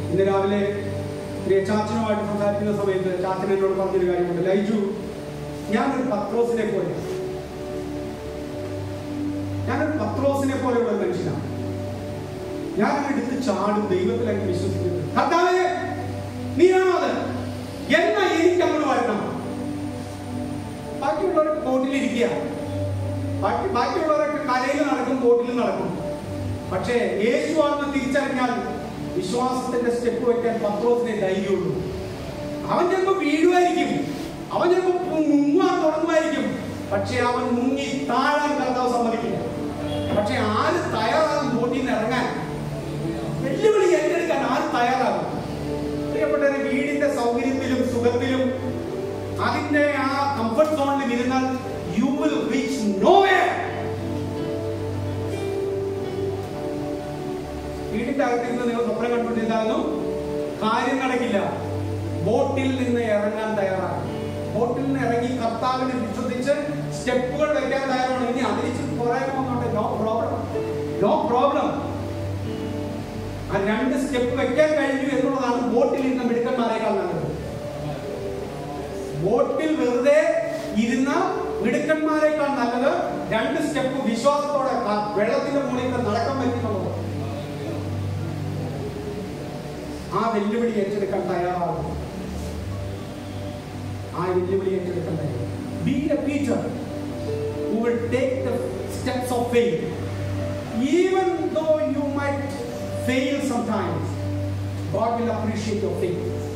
ഇന്ന് രാവിലെ പ്രിയ ചാച്ചനുമായിട്ട് സംസാരിക്കുന്ന സമയത്ത് ചാച്ചൻ എന്നോട് പറഞ്ഞൊരു കാര്യമുണ്ട് ലൈജു ഞാനൊരു പത്രോസിനെ പോലെ ഞാനൊരു പത്രോസിനെ പോലെയുള്ള ഒരു മനുഷ്യനാണ് ഞാൻ എടുത്ത് ചാടും ദൈവത്തിൽ അങ്ങ് വിശ്വസിക്കുന്നു കർത്താവേ നീയാണോ അത് എന്നാ എനിക്ക് അങ്ങോട്ട് വരണം ബാക്കിയുള്ളവരൊക്കെ ബോട്ടിലിരിക്കുക ബാക്കി ബാക്കിയുള്ളവരൊക്കെ കരയിൽ നടക്കും ബോട്ടിൽ നടക്കും പക്ഷേ യേശു ആണെന്ന് തിരിച്ചറിഞ്ഞാൽ വിശ്വാസത്തിന്റെ സ്റ്റെപ്പ് വെക്കാൻ പത്രോസിനെ ധൈര്യമുള്ളൂ അവൻ ചിലപ്പോ വീഴുമായിരിക്കും അവൻ ചിലപ്പോ മുങ്ങാൻ തുടങ്ങുമായിരിക്കും പക്ഷെ അവൻ മുങ്ങി താഴാൻ കർത്താവ് സമ്മതിക്കില്ല പക്ഷെ ആര് തയ്യാറാകും ബോട്ടിൽ നിന്ന് ഇറങ്ങാൻ വെല്ലുവിളി ഏറ്റെടുക്കാൻ ആര് തയ്യാറാകും പ്രിയപ്പെട്ടവരെ വീടിന്റെ സൗകര്യത്തിലും സുഖത്തിലും അതിന്റെ ആ കംഫർട്ട് സോണിൽ ഇരുന്നാൽ യു വിൽ റീച്ച് നോവേ വീടിന്റെ അകത്തിരുന്ന് നിങ്ങൾ സ്വപ്നം കണ്ടുകൊണ്ടിരുന്നാലും കാര്യം നടക്കില്ല ബോട്ടിൽ നിന്ന് ഇറങ്ങാൻ തയ്യാറാണ് ബോട്ടിൽ നിന്ന് ഇറങ്ങി കർത്താവിനെ വിശ്വസിച്ച് സ്റ്റെപ്പുകൾ വെക്കാൻ തയ്യാറാണ് ഇനി അതിരിച്ച് കുറയാമെന്നുണ്ട് നോ പ്രോബ്ലം നോ പ്രോബ്ലം ആ രണ്ട് സ്റ്റെപ്പ് വെക്കാൻ കഴിഞ്ഞു എന്നുള്ളതാണ് ബോട്ടിൽ ഇരുന്ന മിടുക്കന്മാരെക്കാൾ നല്ലത് ബോട്ടിൽ വെറുതെ ഇരുന്ന മിടുക്കന്മാരെക്കാൾ നല്ലത് രണ്ട് സ്റ്റെപ്പ് വിശ്വാസത്തോടെ ക- വെള്ളത്തിന്റെ മുകളിൽ കൂടെ നടക്കാൻ പറ്റുന്നുള്ളത് ആ വെല്ലുവിളി ഏറ്റെടുക്കാൻ തയ്യാറാകും ആ വെല്ലുവിളി ഏറ്റെടുക്കാൻ തയ്യാറാകും B A Peter who will take the steps of faith even though you might fail sometimes god will appreciate your faith